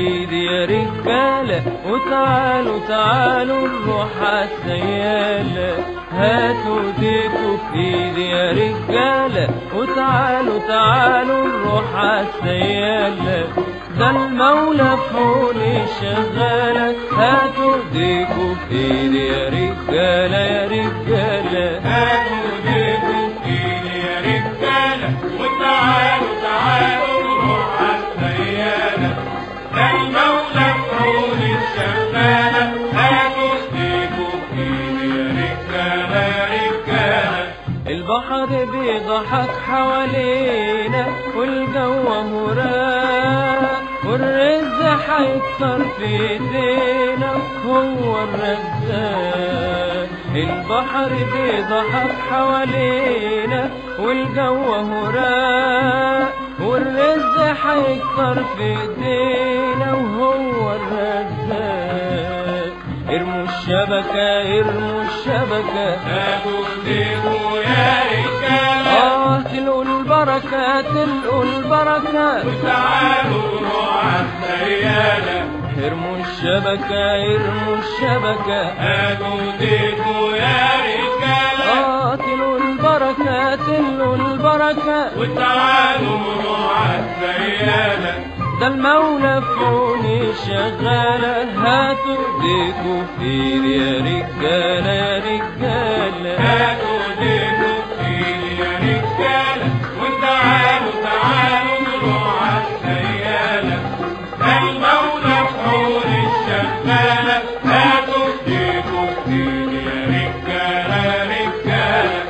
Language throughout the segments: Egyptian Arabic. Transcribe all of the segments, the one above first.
ايدي يا رجالة وتعالوا تعالوا نروح عالسيالة هاتوا ايديكوا في ايدي يا رجالة وتعالوا تعالوا نروح عالسيالة ده المولى فوقي شغالة هاتوا ايديكوا في ايدي يا رجالة يا رجالة هاتوا ايديكم في ايدي يا رجالة وتعالوا تعالوا نروح عالسيالة ده المولى فعول الشغالة هاتوا ايديكم في ايدي يا رجالة يا رجالة البحر بيضحك حوالينا والجو مراق والرزق حيكتر في ايدينا هو الرزاق البحر بيضحك حوالينا والجو مراق والرزق حيكتر في ايدينا وهو الرزاق ارموا الشبكة ارموا الشبكة هاتوا ايديكم يا رجالة آه تلقوا البركة تلقوا البركة وتعالوا نروح عالسيالة ارموا الشبكة ارموا الشبكة هاتوا ايديكم يا رجالة آه تلقوا البركة تلقوا البركة وتعالوا نروح عالسيالة ده المولى فوني شغالة هاتوا ايديكوا في ايدي يا رجالة يا رجالة هاتوا ايديكم في ايدي يا رجالة وتعالوا تعالوا نروح عالسيالة المولى فحول الشغالة هاتوا ايديكم في ايدي يا رجالة يا رجالة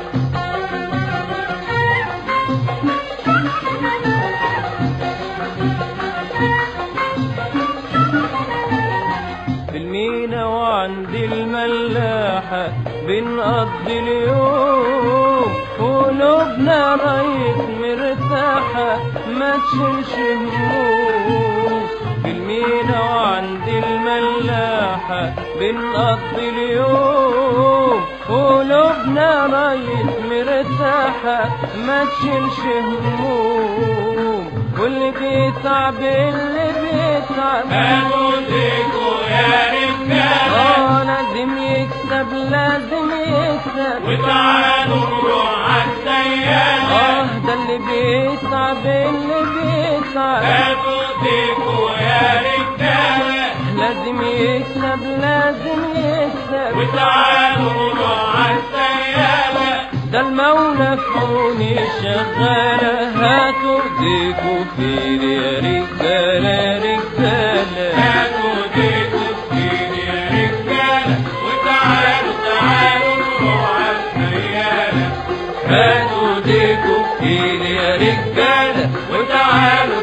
في المينا وعند الملاحة بنقضي اليوم قلوبنا رايت مرتاحة ما تشيلش هموم في المينا وعند الملاحة بنقضي اليوم قلوبنا رايت مرتاحة ما تشيلش هموم واللي بيتعب اللي بيتعب هاتوا ايديكم يا رجالة اه لازم يكسب لازم يكسب وتعالوا نروح عالسيالة اه ده اللي بيتعب اللي بيتعب هاتوا ايديكم يا رجالة لازم يكسب لازم يكسب وتعالوا نروح عالسيالة ده المولى فوني شغالة هاتوا ايديكوا في ايدي يا رجالة يا رجالة هاتوا ايديكم في ايدي يا رجالة وتعالوا تعالوا نروح عالسيالة هاتوا ايديكوا في ايدي يا رجالة وتعالوا